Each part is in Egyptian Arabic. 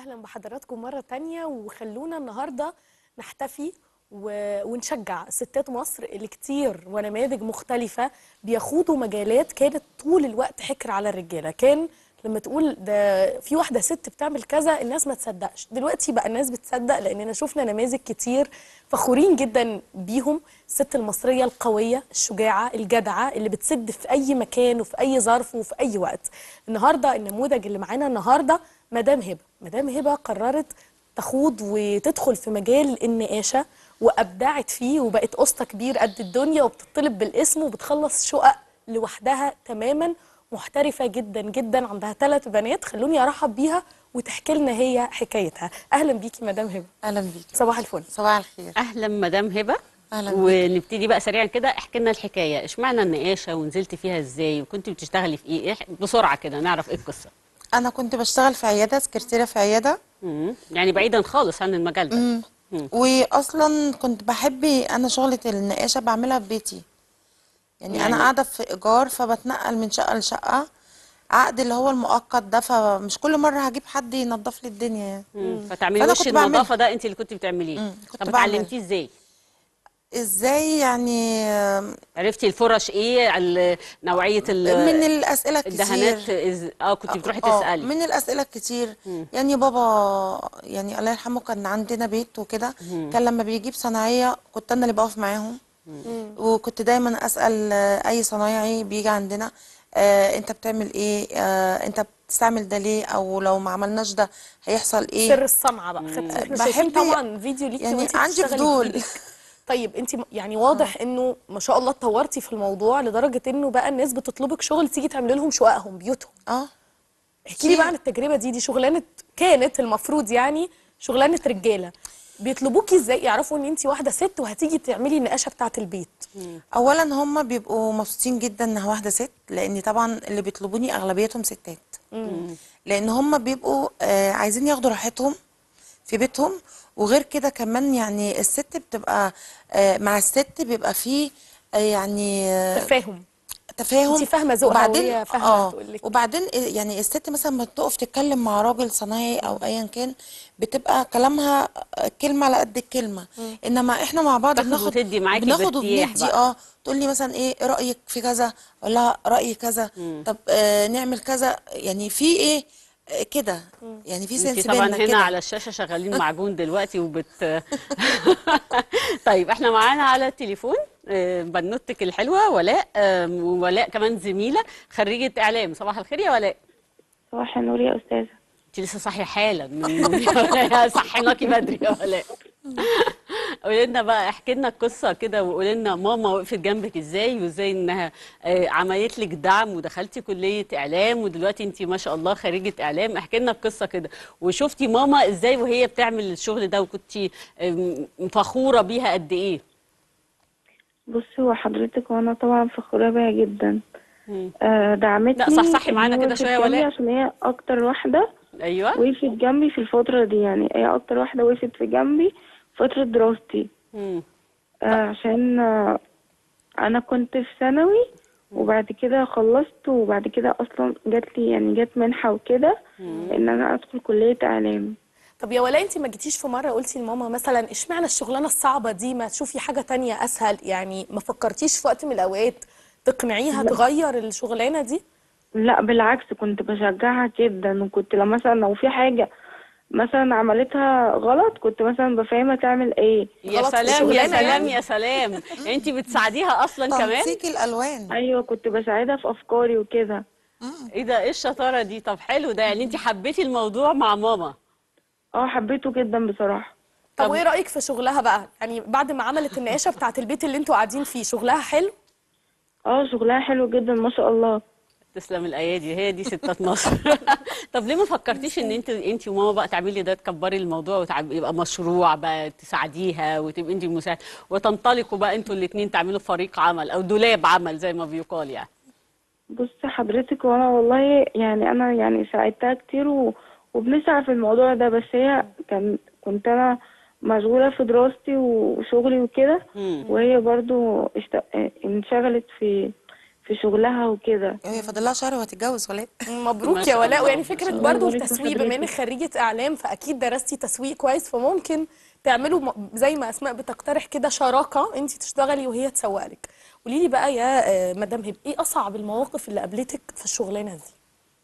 اهلا بحضراتكم مره تانية وخلونا النهارده نحتفي و... ونشجع ستات مصر اللي كتير ونماذج مختلفه بيخوضوا مجالات كانت طول الوقت حكر على الرجاله كان لما تقول ده في واحده ست بتعمل كذا الناس ما تصدقش دلوقتي بقى الناس بتصدق لاننا شفنا نماذج كتير فخورين جدا بيهم الست المصريه القويه الشجاعه الجدعه اللي بتسد في اي مكان وفي اي ظرف وفي اي وقت النهارده النموذج اللي معانا النهارده مدام هبه مدام هبه قررت تخوض وتدخل في مجال النقاشه وابدعت فيه وبقت قسطه كبير قد الدنيا وبتطلب بالاسم وبتخلص شقق لوحدها تماما محترفه جدا جدا عندها ثلاث بنات خلوني ارحب بيها وتحكي لنا هي حكايتها اهلا بيكي مدام هبه اهلا بيك صباح الفل صباح الخير اهلا مدام هبه أهلاً بيك. ونبتدي بقى سريعا كده احكي لنا الحكايه اشمعنى النقاشه ونزلتي فيها ازاي وكنت بتشتغلي في ايه إح- بسرعه كده نعرف ايه القصه انا كنت بشتغل في عياده سكرتيره في عياده مم. يعني بعيدا خالص عن المجال ده مم. واصلا كنت بحب انا شغله النقاشه بعملها في بيتي يعني, يعني- انا قاعده في ايجار فبتنقل من شقه لشقه عقد اللي هو المؤقت ده فمش كل مره هجيب حد ينظف لي الدنيا يعني مم. فتعملي فأنا وش كنت بعمل- النظافه ده انت اللي كنت بتعمليه مم. كنت طب بعمل. اتعلمتيه ازاي ازاي يعني آم، عرفتي الفرش ايه على نوعيه ال- من الاسئله الكتير الدهانات إز... اه كنت بتروحي آه، تسالي من الاسئله الكتير يعني بابا يعني الله يرحمه كان عندنا بيت وكده كان لما بيجيب صناعيه كنت انا اللي بقف معاهم وكنت دايما اسال آه، اي صنايعي بيجي عندنا آه انت بتعمل ايه آه انت بتستعمل ده ليه او لو ما عملناش ده هيحصل ايه سر الصنعه بقى خدت احنا شايفين بحب- طبعا فيديو ليكي يعني وانتي عندي بتشتغلي فضول. بإيدك. طيب انت يعني واضح انه ما شاء الله اتطورتي في الموضوع لدرجه انه بقى الناس بتطلبك شغل تيجي تعملي لهم شققهم بيوتهم اه احكي لي بقى عن التجربه دي دي شغلانه كانت المفروض يعني شغلانه رجاله بيطلبوكي ازاي يعرفوا ان انت واحده ست وهتيجي تعملي النقاشه بتاعه البيت اولا هم بيبقوا مبسوطين جدا انها واحده ست لان طبعا اللي بيطلبوني اغلبيتهم ستات لان هم بيبقوا آه عايزين ياخدوا راحتهم في بيتهم وغير كده كمان يعني الست بتبقى آه مع الست بيبقى فيه آه يعني آه تفاهم تفاهم انتي فاهمة ذوقها وبعدين وهي فاهمة اه تقولك. وبعدين يعني الست مثلا لما تقف تتكلم مع راجل صنايعي او ايا كان بتبقى كلامها كلمه على قد الكلمه انما احنا مع بعض تاخد بناخد وتدي معاكي بناخد بارتياح وبندي بقى. اه تقول لي مثلا ايه إيه رايك في كذا اقول لها رايي كذا طب آه نعمل كذا يعني في ايه آه كده يعني في انت سنس طبعا بينا هنا كده على الشاشه شغالين معجون دلوقتي وبت طيب احنا معانا على التليفون آه، بنوتك الحلوه ولاء آم، وولاء كمان زميله خريجه اعلام صباح الخير يا ولاء صباح النور يا أستاذة انت لسه صاحيه حالا من صحيناكي بدري يا ولاء قولي لنا بقى احكي لنا القصه كده وقولي لنا ماما وقفت جنبك ازاي وازاي انها آه، عملت لك دعم ودخلتي كليه اعلام ودلوقتي انت ما شاء الله خريجه اعلام احكي لنا القصه كده وشفتي ماما ازاي وهي بتعمل الشغل ده وكنتي آم، فخوره بيها قد ايه بصي هو حضرتك وأنا طبعا فخورة بيها جدا مم. آه دعمتني لا، صحصحي معانا إن هي كده وقفت شوية جنبي ولاء. عشان هي أكتر واحدة ايوه وقفت جنبي في الفترة دي يعني هي أكتر واحدة وقفت في جنبي فترة دراستي مم. آه عشان آه أنا كنت في ثانوي وبعد كده خلصت وبعد كده أصلا جات لي يعني جات منحة وكده إن أنا أدخل كلية إعلام طب يا ولاء انت ما جيتيش في مره قلتي لماما مثلا اشمعنى الشغلانه الصعبه دي ما تشوفي حاجه تانية اسهل يعني ما فكرتيش في وقت من الاوقات تقنعيها تغير الشغلانه دي لا بالعكس كنت بشجعها جدا وكنت لو مثلا لو في حاجة مثلا عملتها غلط كنت مثلا بفهمها تعمل ايه يا غلط في سلام يا الشغلانة سلام يعني. يا سلام انت بتساعديها اصلا كمان تنسيق الالوان ايوه كنت بساعدها في افكاري وكده ايه ده ايه الشطاره دي طب حلو ده يعني انت حبيتي الموضوع مع ماما اه حبيته جدا بصراحة طب طب- وايه رايك في شغلها بقى يعني بعد ما عملت النقاشه بتاعه البيت اللي انتوا قاعدين فيه شغلها حلو اه شغلها حلو جدا ما شاء الله تسلم الايادي هي دي ستات مصر طب ليه ما فكرتيش ان انت انت وماما بقى تعملي ده تكبري الموضوع ويبقى مشروع بقى تساعديها وتبقي انت المساعد وتنطلقوا بقى انتوا الاثنين تعملوا فريق عمل او دولاب عمل زي ما بيقال يعني بص حضرتك وانا والله يعني انا يعني ساعدتها كتير و... وبنسعى في الموضوع ده بس هي كان كنت انا مشغولة في دراستي وشغلي وكده مم. وهي برضو اشت... انشغلت في في شغلها وكده هي فاضل لها شهر وهتتجوز ولا إيه؟ ما مبروك يا شاء ولاء الله، ويعني ما شاء فكره الله. برضو الله يبارك في التسويق بما انك حضرتك. خريجه اعلام فاكيد درستي تسويق كويس فممكن تعملوا م- زي ما اسماء بتقترح كده شراكه انت تشتغلي وهي تسوق لك قولي لي بقى يا آه، مدام هبه ايه اصعب المواقف اللي قابلتك في الشغلانه دي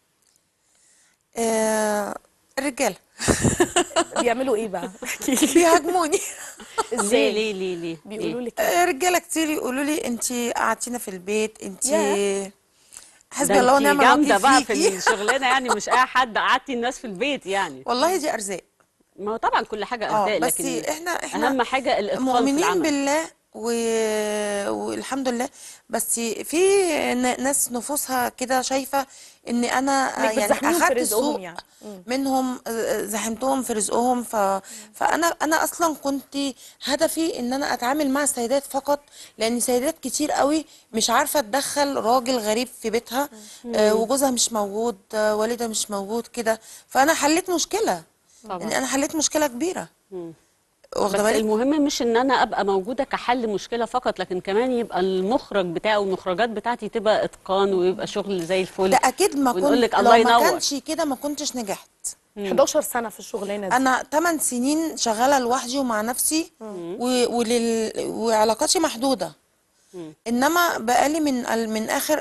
آه الرجاله بيعملوا ايه بقى احكي لي بيهاجموني ليه ازاي ليه ليه ليه بيقولوا ليه؟ لك آه، رجاله كتير يقولوا لي انت قعدتينا في البيت انت ياه. حسبي ده الله انتي ونعم جامده الوكيل بقى في فيكي الشغلانه يعني مش اي حد قعدتي الناس في البيت يعني والله دي ارزاق ما هو طبعا كل حاجه اه ارزاق بس لكن احنا احنا اهم حاجه الاتقان في مؤمنين العمل بالله و... والحمد لله بس في ن- ناس نفوسها كده شايفه ان انا إنك يعني بتزاحميهم في اخدت رزقهم السوق يعني. مم. منهم آه، زاحمتهم في رزقهم ف... فانا انا اصلا كنت هدفي ان انا اتعامل مع السيدات فقط لان سيدات كتير قوي مش عارفه تدخل راجل غريب في بيتها آه، وجوزها مش موجود آه، والدها مش موجود كده فانا حليت مشكله طبعا. يعني انا حليت مشكله كبيره مم. بس واخده بالك المهم مش ان انا ابقى موجوده كحل مشكله فقط لكن كمان يبقى المخرج بتاعي والمخرجات بتاعتي تبقى اتقان ويبقى شغل زي الفل ده اكيد ما ونقول كنت لك لو الله ما ينور كانش كده ما كنتش نجحت 11 سنه في الشغلانه دي انا 8 سنين شغاله لوحدي ومع نفسي و... ولل... وعلاقاتي محدوده انما بقالي من ال- من اخر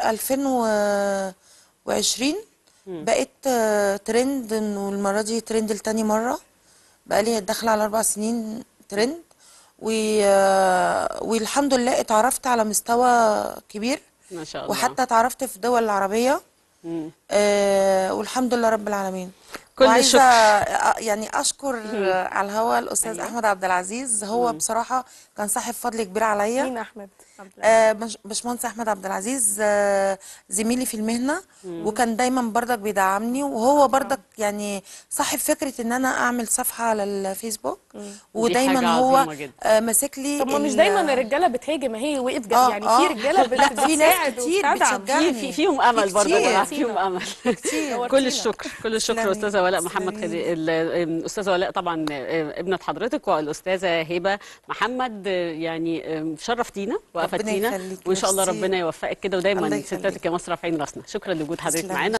2020 بقيت آه، ترند انه المره دي ترند لتاني مره بقالي داخله على اربع سنين ترند و... آه، والحمد لله اتعرفت على مستوى كبير ما شاء الله وحتى اتعرفت في الدول العربيه مم. آه والحمد لله رب العالمين كل وعايزه الشكر. آه، يعني اشكر آه، على الهوا الاستاذ أيوة. احمد عبد العزيز هو بصراحه كان صاحب فضل كبير عليا مين احمد عبد العزيز؟ آه، بش- باشمهندس احمد عبد العزيز آه، زميلي في المهنه وكان دايما برضك بيدعمني وهو برضك يعني صاحب فكره ان انا اعمل صفحه على الفيسبوك حاجة ودايما هو عظيمة جدا. آه، ماسك لي طب ما مش ال- دايما الرجاله بتهاجم هي وقف جنب آه، يعني آه. في رجاله بت- لا، في ناس بتساعد كتير وبتدعم. بتشجعني. في في فيهم امل في برضه يا كتير. جماعه فيهم امل كتير كل الشكر كل الشكر تسلمي. استاذه ولاء محمد تسلمي. خدي ال- الاستاذه ولاء طبعا آه، ابنه حضرتك والاستاذه هبه محمد آه، يعني آه، شرفتينا وافدتينا يخليك، وان شاء الله ميرسي. ربنا يوفقك كده ودايما الله يخليك. ستاتك يا مصر في عين راسنا شكرا لوجود حضرتك تسلمي. معانا